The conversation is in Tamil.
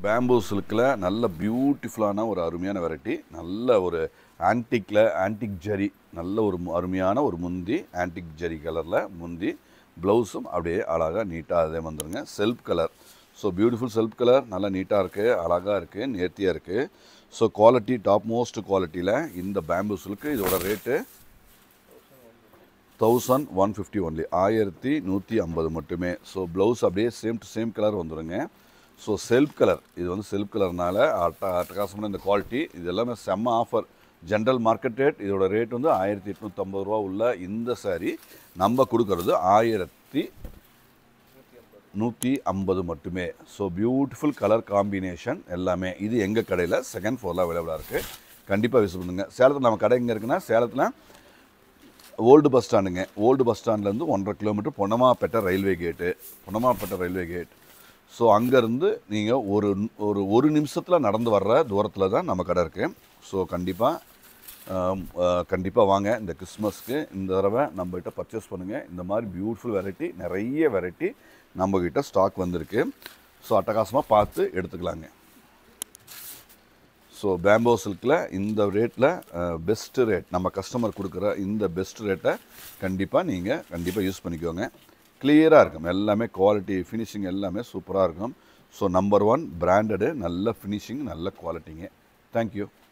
பேம்பூ சில்கில் நல்ல பியூட்டிஃபுல்லான ஒரு அருமையான வெரைட்டி நல்ல ஒரு ஆன்டிக்கில் ஆன்டிக் ஜரி நல்ல ஒரு மு- அருமையான ஒரு முந்தி ஆன்டிக் ஜரி கலரில் முந்தி ப்ளவுஸும் அப்படியே அழகாக நீட்டாக அதே வந்துருங்க self colour so beautiful self colour நல்லா நீட்டாக இருக்குது அழகாக இருக்குது நேர்த்தியாக இருக்குது ஸோ குவாலிட்டி டாப் மோஸ்ட் குவாலிட்டியில் இந்த பேம்பூ சில்க்கு இதோட rate thousand one fifty only ஆயிரத்தி நூற்றி ஐம்பது மட்டுமே ஸோ ப்ளவுஸ் அப்படியே சேம் டு சேம் கலர் வந்துடுங்க ஸோ செல்ஃப் கலர் இது வந்து செல்ஃப் கலர்னால அட்ட அட்டகாசமான இந்த குவாலிட்டி இது எல்லாமே செம்ம ஆஃபர் ஜென்ரல் மார்க்கெட் ரேட் இதோட ரேட் வந்து ஆயிரத்தி எட்நூற்றம்பது ரூபா உள்ள இந்த saree நம்ம கொடுக்கறது ஆயிரத்தி நூற்றி ஐம்பது மட்டுமே ஸோ பியூட்டிஃபுல் கலர் காம்பினேஷன் எல்லாமே இது எங்கள் கடையில் செகண்ட் ஃப்ளோரில் அவைலபிளாக இருக்குது கண்டிப்பாக விசிட் பண்ணுங்கள் சேலத்தில் நம்ம கடை எங்கே இருக்குன்னா சேலத்தில் ஓல்டு பஸ் ஸ்டாண்டுங்க ஓல்டு பஸ் ஸ்டாண்ட்லேருந்து ஒன்றரை கிலோமீட்டர் பொன்னமாப்பேட்டை ரயில்வே கேட்டு பொன்னமாப்பேட்டை ரயில்வே கேட் ஸோ அங்கேருந்து நீங்கள் ஒரு ஒரு ஒரு நிமிஷத்தில் நடந்து வர்ற தூரத்தில் தான் நம்ம கடை இருக்குது ஸோ கண்டிப்பாக கண்டிப்பாக வாங்க இந்த கிறிஸ்மஸ்க்கு இந்த தடவை நம்மகிட்ட பர்ச்சேஸ் பண்ணுங்கள் இந்த மாதிரி பியூட்டிஃபுல் வெரைட்டி நிறைய வெரைட்டி நம்மக்கிட்ட ஸ்டாக் வந்திருக்கு ஸோ அட்டகாசமாக பார்த்து எடுத்துக்கலாங்க ஸோ பேம்போ சில்கில் இந்த ரேட்டில் பெஸ்ட்டு ரேட் நம்ம கஸ்டமர் கொடுக்குற இந்த பெஸ்ட் ரேட்டை கண்டிப்பாக நீங்கள் கண்டிப்பாக யூஸ் பண்ணிக்கோங்க கிளியராக இருக்கும் எல்லாமே குவாலிட்டி ஃபினிஷிங் எல்லாமே சூப்பராக இருக்கும் ஸோ நம்பர் ஒன் பிராண்டடு நல்ல ஃபினிஷிங் நல்ல குவாலிட்டிங்க தேங்க்யூ